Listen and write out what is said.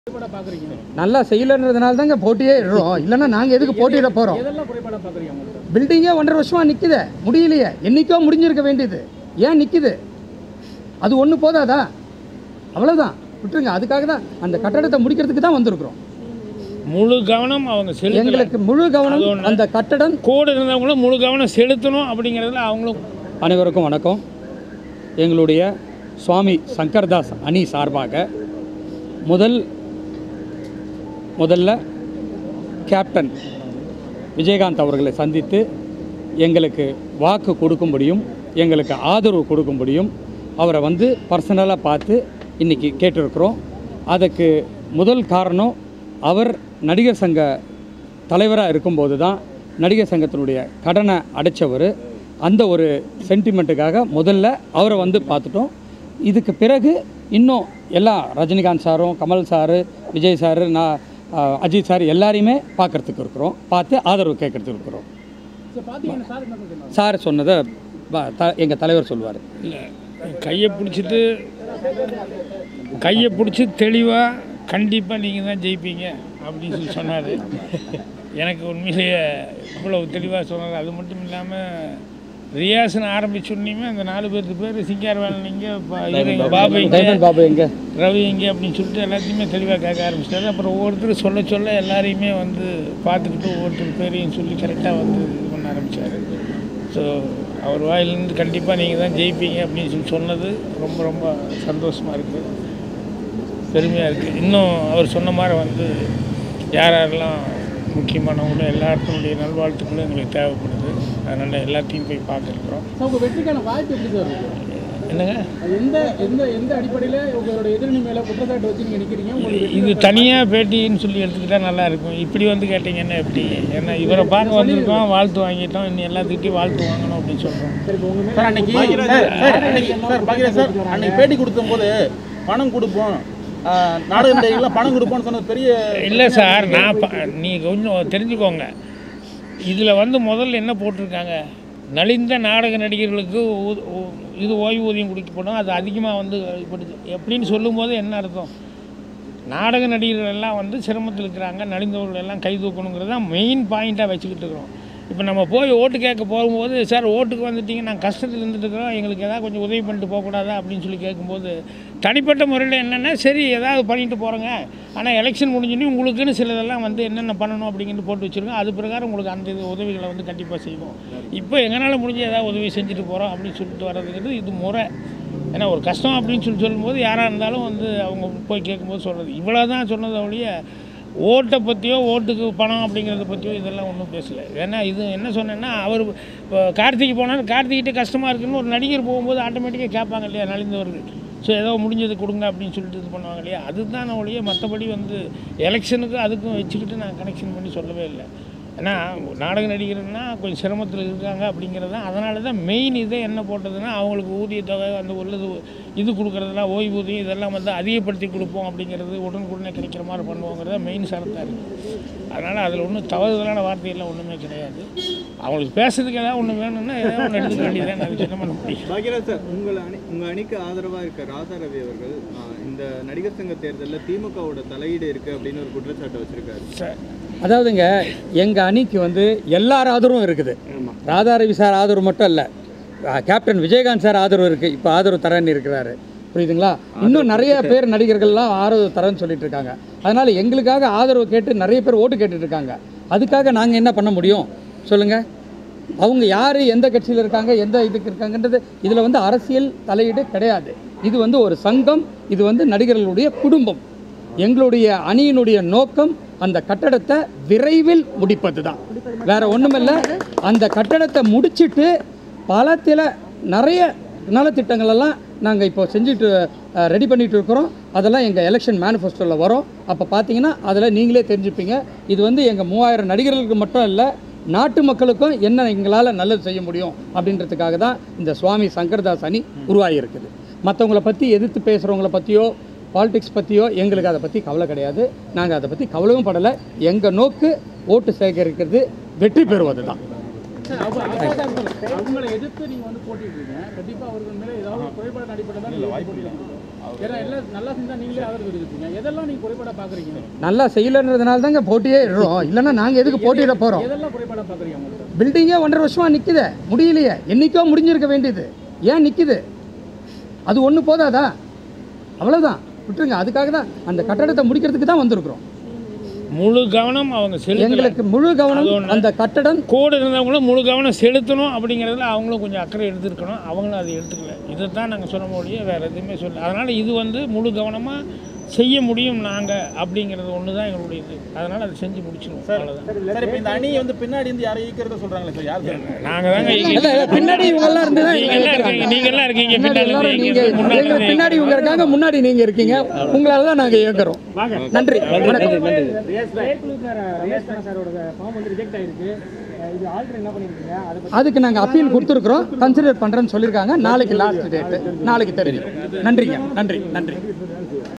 குறைபாடா பாக்குறீங்க நல்லா செய்யலைன்றதுனால தாங்க போட்டியே இடுறோம் இல்லைன்னா நாங்கள் எதுக்கு போட்டியிட போகிறோம் எதெல்லாம் குறைபாடா பாக்குறீங்க உங்களுக்கு பில்டிங்கே ஒன்றரை வருஷமாக நிற்குதே முடியலையே என்னைக்கோ முடிஞ்சிருக்க வேண்டியது ஏன் நிற்குது அது ஒன்று போதாதா அவ்வளோதான் விட்டுருங்க அதுக்காக தான் அந்த கட்டடத்தை முடிக்கிறதுக்கு தான் வந்திருக்கிறோம் முழு கவனம் அவங்க செலுத்தல எங்களுக்கு முழு அது கவனம் ஒண்ணு. அந்த கட்டடம் கூட இருந்தவங்களும் முழு கவனம் செலுத்தணும் அப்படிங்கிறதுல அவங்களும் அனைவருக்கும் வணக்கம் எங்களுடைய சுவாமி சங்கர்தாஸ் அணி சார்பாக முதல் முதல்ல கேப்டன் விஜயகாந்த் அவர்களை சந்தித்து எங்களுக்கு வாக்கு கொடுக்கும்படியும் எங்களுக்கு ஆதரவு கொடுக்கும்படியும் அவரை வந்து பர்சனலாக பார்த்து இன்றைக்கி கேட்டிருக்கிறோம் அதுக்கு முதல் காரணம் அவர் நடிகர் சங்க தலைவராக இருக்கும்போது தான் நடிகர் சங்கத்தினுடைய கடனை அடைச்சவர் அந்த ஒரு சென்டிமெண்ட்டுக்காக முதல்ல அவரை வந்து பார்த்துட்டோம் இதுக்கு பிறகு இன்னும் எல்லா ரஜினிகாந்த் சாரும் கமல் சாரு விஜய் சாரு நான் அஹ், அஜித் சார் எல்லாரையுமே பார்க்கறதுக்கு இருக்கிறோம் பார்த்து ஆதரவு கேட்கறதுக்கு இருக்கிறோம் சரி பாத்தீங்கன்னா சார் என்ன சொல்றாங்க சார் சொன்னதை எங்கள் தலைவர் சொல்லுவார் இல்லை கையை பிடிச்சிட்டு கையை பிடிச்சி தெளிவாக கண்டிப்பாக நீங்கள் தான் ஜெயிப்பீங்க அப்படின்னு சொல்லி சொன்னார் எனக்கு உண்மையிலேயே இவ்வளவு தெளிவாக சொன்னார் அது மட்டும் இல்லாமல் ரியாசன் ஆரம்பிச்சுடனேயுமே அந்த நாலு பேருக்கு பேர் சிங்காரவேலன் இங்கே பாபு இங்கே டைமண்ட் பாபு எங்கே ரவி எங்கே அப்படின்னு சொல்லிட்டு எல்லாத்தையுமே தெளிவாக கேட்க ஆரம்பிச்சிட்டாரு அப்புறம் ஒவ்வொருத்தர் சொல்ல சொல்ல எல்லாரையுமே வந்து பார்த்துக்கிட்டு ஒவ்வொருத்தர் பேரையும் சொல்லி கரெக்டாக வந்து இது பண்ண ஆரம்பித்தார் ஸோ அவர் வாயிலிருந்து கண்டிப்பாக நீங்கள் தான் ஜெயிப்பீங்க அப்படின்னு சொல்லி சொன்னது ரொம்ப ரொம்ப சந்தோஷமாக இருக்குது பெருமையாக இருக்குது இன்னும் அவர் சொன்ன மாதிரி வந்து யார் யாரெல்லாம் முக்கியமானவங்களும் எல்லாத்தினுடைய நல்வாழ்த்துக்களும் எங்களுக்கு தேவைப்படுது அதனால் எல்லாத்தையும் போய் பார்த்துருக்குறோம் சார் உங்க வெற்றிக்கான வாய்ப்பு எப்படி சார் இருக்கு என்னங்க அது எந்த எந்த எந்த அடிப்படையில உங்களோட எதிரணி மேல குற்றச்சாட்டு வச்சு நீங்க நிக்கிறீங்க உங்களுக்கு வெற்றி இது தனியாக பேட்டின்னு சொல்லி எடுத்துக்கிட்டா நல்லா இருக்கும் இப்படி வந்து கேட்டிங்கன்னா எப்படி ஏன்னா இவரை பார்க்க வந்திருக்கோம் வாழ்த்து வாங்கிட்டோம் இன்னும் எல்லாத்துக்கிட்டையும் வாழ்த்து வாங்கணும் அப்படின்னு சொல்கிறோம் சரி இப்போ உங்க மேல சார் அன்னைக்கு சார் அன்னைக்கு சார் பாக்கியராஜ் சார் அன்னைக்கு பேட்டி கொடுக்கும்போது பணம் கொடுப்போம் ஆஹ், நாடக நடிகர்கள்லாம் பணம் கொடுப்போம்னு சொன்னது பெரிய இல்லை சார் நான் ப- நீங்கள் கொஞ்சம் தெரிஞ்சுக்கோங்க இதில் வந்து முதல்ல என்ன போட்டிருக்காங்க நலிந்த நாடக நடிகர்களுக்கு ஊ- ஊ- இது ஓய்வூதியம் கொடுக்கப்படும் அது அதிகமாக வந்து இப்படி எப்படின்னு சொல்லும்போது என்ன அர்த்தம் நாடக நடிகர்கள் எல்லாம் வந்து சிரமத்தில் இருக்கிறாங்க நலிந்தவர்கள் எல்லாம் கை தூக்கணுங்கிறது தான் மெயின் பாயிண்ட்டாக வச்சுக்கிட்டு இருக்கிறோம் இப்போ நம்ம போய் ஓட்டு கேட்க போகும்போது சார் ஓட்டுக்கு வந்துட்டீங்க நாங்கள் கஷ்டத்தில் இருந்துட்டு இருக்கிறோம் எங்களுக்கு ஏதாவது கொஞ்சம் உதவி பண்ணிட்டு போகக்கூடாதா அப்படின்னு சொல்லி கேட்கும்போது தனிப்பட்ட முறையில் என்னென்னா சரி ஏதாவது பண்ணிட்டு போகிறோங்க ஆனால் எலெக்ஷன் முடிஞ்சோடனே உங்களுக்குன்னு சிலதெல்லாம் வந்து என்னென்ன பண்ணணும் அப்படிங்கிறது போட்டு வச்சுருக்கோம் அது பிரகாரம் உங்களுக்கு அந்த இது உதவிகளை வந்து கண்டிப்பாக செய்வோம் இப்போ எங்களால் முடிஞ்ச ஏதாவது உதவி செஞ்சுட்டு போகிறோம் அப்படின்னு சொல்லிட்டு வர்றதுங்கிறது இது முறை ஏன்னா ஒரு கஷ்டம் அப்படின்னு சொல்லி சொல்லும்போது யாராக இருந்தாலும் வந்து அவங்க போய் கேட்கும்போது சொல்கிறது இவ்வளோ தான் சொன்னதை ஒழிய ஓட்டை பற்றியோ ஓட்டுக்கு பணம் அப்படிங்கிறத பற்றியோ இதெல்லாம் ஒன்றும் பேசலை ஏன்னா இது என்ன சொன்னேன்னா அவர் இப்போ கார்த்திக் போனாலும் கார்த்திகிட்ட கஷ்டமாக இருக்குன்னு ஒரு நடிகர் போகும்போது ஆட்டோமேட்டிக்காக கேட்பாங்க இல்லையா நலிந்தவர்கள் ஸோ ஏதோ முடிஞ்சது கொடுங்க அப்படின்னு சொல்லிட்டு இது பண்ணுவாங்க இல்லையா அதுதான் ஒழிய மற்றபடி வந்து எலெக்ஷனுக்கு அதுக்கும் வச்சுக்கிட்டு நான் கனெக்ஷன் பண்ணி சொல்லவே இல்லை ஏன்னா நாடக நடிகர்னா கொஞ்சம் சிரமத்தில் இருக்காங்க அப்படிங்கிறது தான் அதனால தான் மெயின் இதே என்ன போட்டதுன்னா அவங்களுக்கு ஊதியத்தொகை அந்த உள்ளது இது கொடுக்குறதெல்லாம் ஓய்வூதியம் இதெல்லாம் வந்து அதிகப்படுத்தி கொடுப்போம் அப்படிங்கிறது உடனுக்குடனே கிடைக்கிற மாதிரி பண்ணுவோங்கிறத மெயின் சரத்தாக இருக்குது அதனால் அதில் ஒன்றும் தவறுதலான வார்த்தையெல்லாம் ஒன்றுமே கிடையாது அவங்களுக்கு பேசுறதுக்கு ஏதாவது ஒன்று வேணும்னா ஏதாவது ஒன்று எடுத்துக்க வேண்டியதான் அது என்ன பண்ண முடியும் பாக்யராஜ் சார் உங்கள் அணி உங்கள் அணிக்கு ஆதரவாக இருக்க ராதா ரவி அவர்கள் ஆ, இந்த நடிகர் சங்க தேர்தலில் திமுகவோட தலையீடு இருக்குது அப்படின்னு ஒரு குற்றச்சாட்டை வச்சிருக்காரு சார் அதாவதுங்க எங்கள் அணிக்கு வந்து எல்லார் ஆதரவும் இருக்குது ராதாரவி சார் ஆதரவு மட்டும் இல்லை கேப்டன் விஜயகாந்த் சார் ஆதரவு இருக்குது இப்போ ஆதரவு தரேன்னு இருக்கிறாரு புரியுதுங்களா இன்னும் நிறைய பேர் நடிகர்கள்லாம் ஆதரவு தரேன்னு சொல்லிட்டு இருக்காங்க அதனால் எங்களுக்காக ஆதரவு கேட்டு நிறைய பேர் ஓட்டு கேட்டுட்டு இருக்காங்க அதுக்காக நாங்கள் என்ன பண்ண முடியும் சொல்லுங்கள் அவங்க யார் எந்த கட்சியில் இருக்காங்க எந்த இதுக்கு இருக்காங்கன்றது இதில் வந்து அரசியல் தலையீடு கிடையாது இது வந்து ஒரு சங்கம் இது வந்து நடிகர்களுடைய குடும்பம் எங்களுடைய அணியினுடைய நோக்கம் அந்த கட்டடத்தை விரைவில் முடிப்பது தான் வேற ஒன்றுமில்ல அந்த கட்டடத்தை முடிச்சிட்டு பலத்தில் நிறைய நலத்திட்டங்கள் எல்லாம் நாங்கள் இப்போ செஞ்சுட்டு ரெடி பண்ணிட்டு இருக்கிறோம் அதெல்லாம் எங்கள் எலெக்ஷன் மேனிஃபெஸ்டோவில் வரும் அப்போ பார்த்தீங்கன்னா அதில் நீங்களே தெரிஞ்சுப்பீங்க இது வந்து எங்கள் மூவாயிரம் நடிகர்களுக்கு மட்டும் இல்லை நாட்டு மக்களுக்கும் என்ன எங்களால் நல்லது செய்ய முடியும் அப்படின்றதுக்காக தான் இந்த சுவாமி சங்கர்தாஸ் அணி உருவாகி இருக்குது மற்றவங்கள பற்றி எதிர்த்து பேசுகிறவங்கள பற்றியோ பாலிடிக்ஸ் பற்றியோ எங்களுக்கு அதை பற்றி கவலை கிடையாது நாங்கள் அதை பற்றி கவலையும் படலை எங்கள் நோக்கு ஓட்டு சேகரிக்கிறது வெற்றி பெறுவது தான் சார், அவங்க அவங்க- அவங்களை எதிர்த்து நீங்க வந்து போட்டிடுறீங்க கண்டிப்பா அவர்கள் மேல ஏதாவது குறைபாடு அடிப்படை தான் நீங்க போட்டிடுறீங்க ஏன்னா எல்லாம் நல்லா செஞ்சா நீங்களே ஆதரவு தெரிவிப்பீங்க எதெல்லாம் நீங்க குறைபாடா பாக்குறீங்க நல்லா செய்யலைன்றதுனால தாங்க போட்டியே இடுறோம் இல்லைன்னா நாங்கள் எதுக்கு போட்டியிட போகிறோம் எதெல்லாம் குறைபாடா பாக்குறீங்க உங்களுக்கு பில்டிங்கே ஒன்றரை வருஷமாக நிற்குதே முடியலையே என்னைக்கோ முடிஞ்சிருக்க வேண்டியது ஏன் நிற்குது அது ஒன்று போதாதா அவ்வளோதான் விட்டுருங்க அதுக்காக தான் அந்த கட்டடத்தை முடிக்கிறதுக்கு தான் வந்திருக்கிறோம் முழு கவனம் அவங்க செலுத்தல எங்களுக்கு முழு கவனம் அது ஒண்ணு. அந்த கட்டடம் கூட இருந்தவங்களும் முழு கவனம் செலுத்தணும் அப்படிங்கிறதுல அவங்களும் கொஞ்சம் அக்கறை எடுத்துருக்கணும் அவங்களும் அதை எடுத்துக்கல இதை தான் நாங்கள் சொன்ன மொழியே வேறு எதுவுமே சொல்ல அதனால் இது வந்து முழு கவனமாக செய்ய முடியும் நாங்கள் அப்படிங்கிறது ஒன்று தான் எங்களுடைய இது அதனால் அதை செஞ்சு முடிச்சிடுவோம் அவ்வளோதான் சார் இப்போ இந்த அணியை வந்து பின்னாடி இருந்து யாரை ஈக்கிறத சொல்றாங்களே சார் யார் சார் நாங்கள் தாங்க இல்ல, இல்ல, பின்னாடி இவங்கெல்லாம் இருந்து தான் நீங்க எல்லாம் இருக்கீங்க நீங்க எல்லாம் இருக்கீங்க பின்னாடி பின்னாடி எல்லாரும் இருந்து நீங்க இயக்கி, முன்னாடி எங்களுக்கு இருந்து பின்னாடி இவங்க இருக்காங்க முன்னாடி நீங்க இருக்கீங்க உங்களால தான் நாங்க இயக்குறோம் நன்றி வணக்கம் ரமேஷ் சாரோட ஃபார்ம் வந்து ரிஜெக்ட் ஆயிருக்கு இது ஆல்ரெடி என்ன பண்ணிருக்கீங்க அதை பத்தி அதுக்கு நாங்க அப்பீல் கொடுத்துருக்குறோம் கன்சிடர் பண்றேன்னு சொல்லியிருக்காங்க நாளைக்கு லாஸ்ட் டேட் நாளைக்கு தெரியும் நன்றிங்க நன்றி நன்றி